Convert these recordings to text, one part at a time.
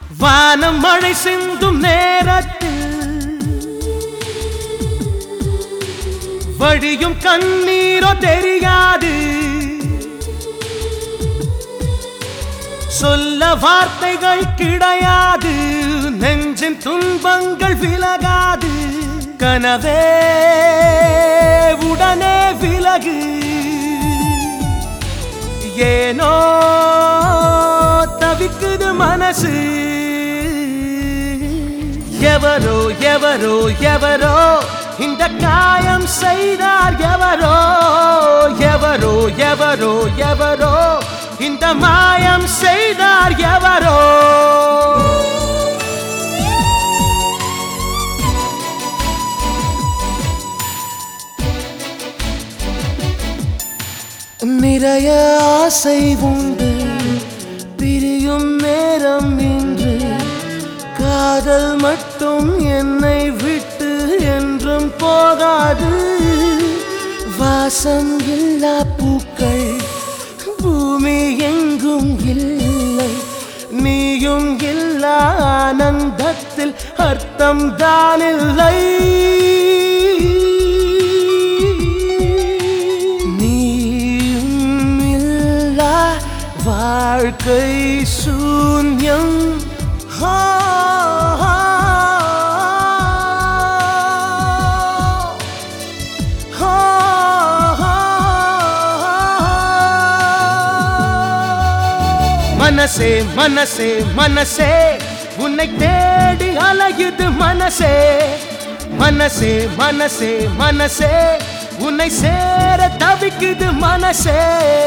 வானம் மழை சிந்தும் நேரத்தில் வழியும் கண்ணீரோ தெரியாது சொல்ல வார்த்தைகள் கிடையாது நெஞ்சின் துன்பங்கள் விலகாது கனவே உடனே விலகு ஏனோ தவிக்குது மனசு எவரோ எவரோ எவரோ இந்த காயம் செய்தார் எவரோ எவரோ எவரோ எவரோ இந்த மாயம் செய்தார் எவரோ நிறைய ஆசை உண்டு பிரியும் நேரம் இன்று காதல் மட்டும் என்னை விட்டு என்றும் போகாது வாசம் இல்லா பூக்கள் பூமி எங்கும் இல்லை நீயும் இல்லா ஆனந்தத்தில் அர்த்தம் தானில்லை நீயும் இல்லா வாழ்க்கை சூன்யம் ஹா, ஹா, ஹா, ஹா. மனசே மனசே மனசே உன்னை தேடி அலையுது மனசே மனசே மனசே மனசே உன்னை சேர தவிக்குது மனசே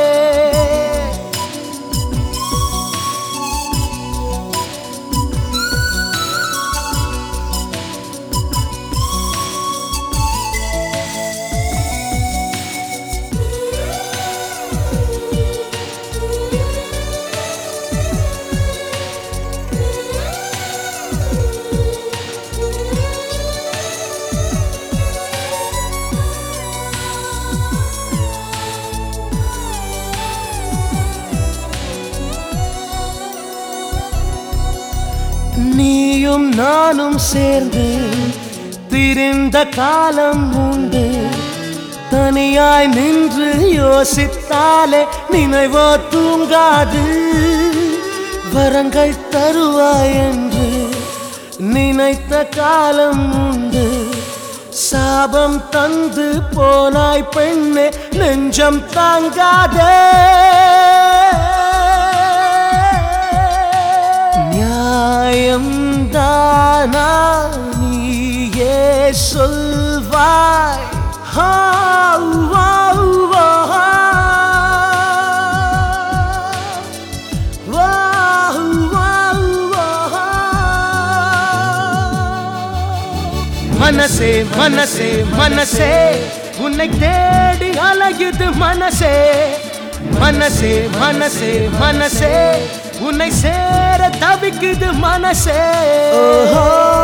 நீயும் நானும் சேர்ந்து பிரிந்த காலம் உண்டு தனியாய் நின்று யோசித்தாலே நினைவோ தூங்காது வரங்கள் தருவாய் என்று நினைத்த காலம் உண்டு சாபம் தந்து போனாய் பெண்ணே நெஞ்சம் தாங்காதே நியாயம் தானா நீயே சொல்வாய் ஹா, வா, வா, வா, வா, வா. மனசே மனசே மனசே உன்னை தேடி அலையுது மனசே மனசே மனசே மனசே உன்னை சேர தவிக்குது மனசே ஓஹோ